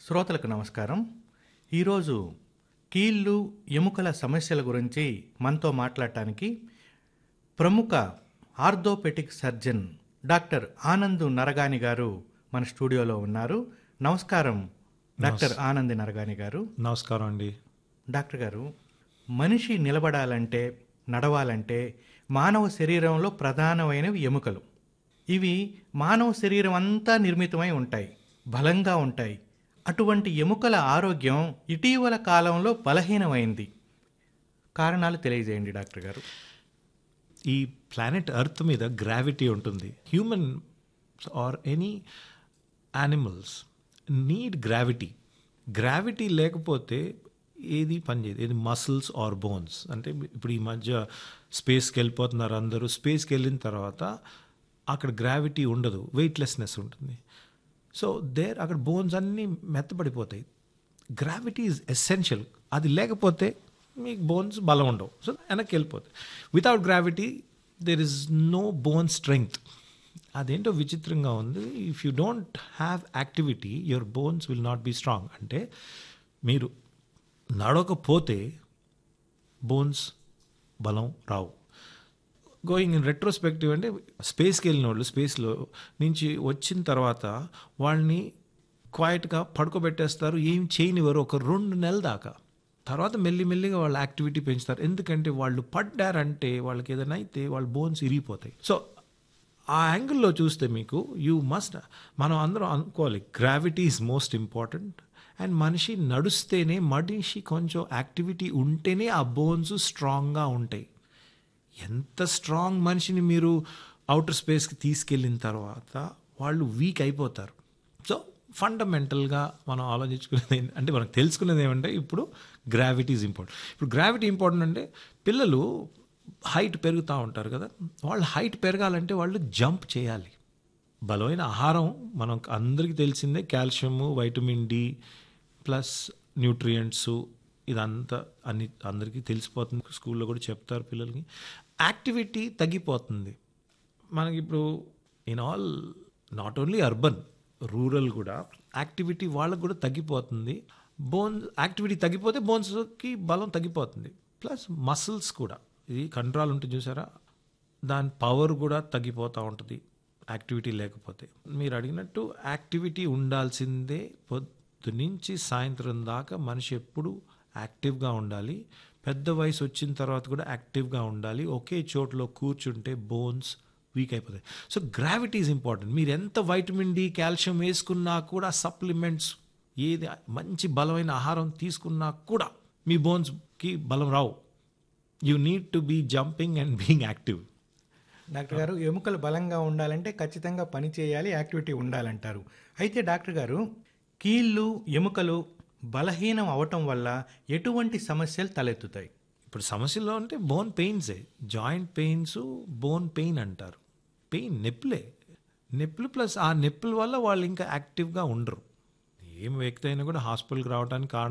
శ్రోతలకు నమస్కారం ఈరోజు కీళ్ళు ఎముకల సమస్యల గురించి మనతో మాట్లాడటానికి ప్రముఖ orthopaedic surgeon doctor Anand Naragani garu మన స్టూడియోలో ఉన్నారు నమస్కారం డాక్టర్ ఆనంద్ నరగాని గారు నమస్కారం అండి డాక్టర్ గారు మనిషి నిలబడాలంటే నడవాలంటే మానవ శరీరంలో ప్రధానమైనవి ఎముకలు ఇవి మానవ శరీరం అంతా నిర్మితమై ఉంటాయి బలంగా ఉంటాయి అటువంటి ఎముకల ఆరోగ్యం ఇటీవల కాలంలో బలహీనమైంది కారణాలు తెలియజేయండి డాక్టర్ గారు ఈ ప్లానెట్ ఎర్త్ మీద గ్రావిటీ ఉంటుంది human or any animals need gravity gravity లేకపోతే ఏది పనిచేయదు ఏది మసిల్స్ ఆర్ బోన్స్ అంటే ఇప్పుడు ఈ మధ్య స్పేస్కి వెళ్ళిపోతున్నారు అందరూ స్పేస్కి వెళ్ళిన తర్వాత అక్కడ గ్రావిటీ ఉండదు వెయిట్లెస్నెస్ ఉంటుంది సో దేర్ అక్కడ బోన్స్ అన్నీ మెత్తబడిపోతాయి గ్రావిటీ ఈజ్ ఎసెన్షియల్ అది లేకపోతే మీకు బోన్స్ బలం ఉండవు సో వెనక్కి వెళ్ళిపోతాయి without gravity there is no bone strength అదేంటో విచిత్రంగా ఉంది if you don't have activity your bones will not be strong అంటే మీరు నడవకపోతే బోన్స్ బలం రావు గోయింగ్ ఇన్ రెట్రోస్పెక్టివ్ అంటే స్పేస్కి వెళ్ళిన వాళ్ళు స్పేస్లో నుంచి వచ్చిన తర్వాత వాళ్ళని క్వైట్గా పడుకోబెట్టేస్తారు ఏం చేయనివ్వరు ఒక రెండు నెలల దాకా తర్వాత మెల్లిమెల్లిగా వాళ్ళ యాక్టివిటీ పెంచుతారు ఎందుకంటే వాళ్ళు పడ్డారంటే వాళ్ళకి ఏదైనా అయితే వాళ్ళ బోన్స్ ఇరిగిపోతాయి సో ఆ యాంగిల్లో చూస్తే మీకు యూ మస్ట్ మనం అందరం అనుకోవాలి gravity is most important and మనిషి నడుస్తేనే మనిషి కొంచెం యాక్టివిటీ ఉంటేనే ఆ బోన్స్ స్ట్రాంగ్గా ఉంటాయి ఎంత స్ట్రాంగ్ మనిషిని మీరు అవుటర్ స్పేస్కి తీసుకెళ్ళిన తర్వాత వాళ్ళు వీక్ అయిపోతారు సో ఫండమెంటల్గా మనం ఆలోచించుకునేది ఏంటి- అంటే మనకు తెలుసుకునేది ఏమంటే ఇప్పుడు గ్రావిటీ ఈజ్ ఇంపార్టెంట్ ఇప్పుడు గ్రావిటీ ఇంపార్టెంట్ అంటే పిల్లలు హైట్ పెరుగుతూ ఉంటారు కదా వాళ్ళు హైట్ పెరగాలంటే వాళ్ళు జంప్ చేయాలి బలమైన ఆహారం మనం అందరికీ తెలిసిందే calcium vitamin D plus nutrients ఇదంతా అన్ని అందరికీ తెలిసిపోతుంది స్కూల్లో కూడా చెప్తారు పిల్లలకి యాక్టివిటీ తగ్గిపోతుంది మనకి ఇప్పుడు in all not only urban rural కూడా యాక్టివిటీ వాళ్ళకు కూడా తగ్గిపోతుంది బోన్స్ యాక్టివిటీ తగ్గిపోతే బోన్స్కి బలం తగ్గిపోతుంది ప్లస్ మసిల్స్ కూడా ఇది కంట్రోల్ ఉంటుంది చూసారా దాని పవర్ కూడా తగ్గిపోతూ ఉంటుంది యాక్టివిటీ లేకపోతే మీరు అడిగినట్టు యాక్టివిటీ ఉండాల్సిందే పొద్దు నుంచి సాయంత్రం దాకా మనిషి ఎప్పుడు యాక్టివ్గా ఉండాలి పెద్ద వయసు వచ్చిన తర్వాత కూడా యాక్టివ్గా ఉండాలి ఒకే చోట్లో కూర్చుంటే బోన్స్ వీక్ అయిపోతాయి సో గ్రావిటీ ఈజ్ ఇంపార్టెంట్ మీరు ఎంత వైటమిన్ డి కాల్షియం వేసుకున్నా కూడా సప్లిమెంట్స్ ఏది మంచి బలమైన ఆహారం తీసుకున్నా కూడా మీ బోన్స్కి బలం రావు you need to be jumping and being active doctor garu ఎముకలు బలంగా ఉండాలంటే ఖచ్చితంగా పని చేయాలి యాక్టివిటీ ఉండాలంటారు అయితే డాక్టర్ గారు కీళ్ళు ఎముకలు బలహీనం అవటం వల్ల ఎటువంటి సమస్యలు తలెత్తుతాయి ఇప్పుడు సమస్యలో అంటే బోన్ పెయిన్సే జాయింట్ పెయిన్స్ బోన్ పెయిన్ అంటారు పెయిన్ నొప్పులే నొప్పులు ప్లస్ ఆ నొప్పుల వల్ల వాళ్ళు ఇంకా యాక్టివ్గా ఉండరు ఏం వ్యక్తి అయినా కూడా హాస్పిటల్కి రావడానికి కారణం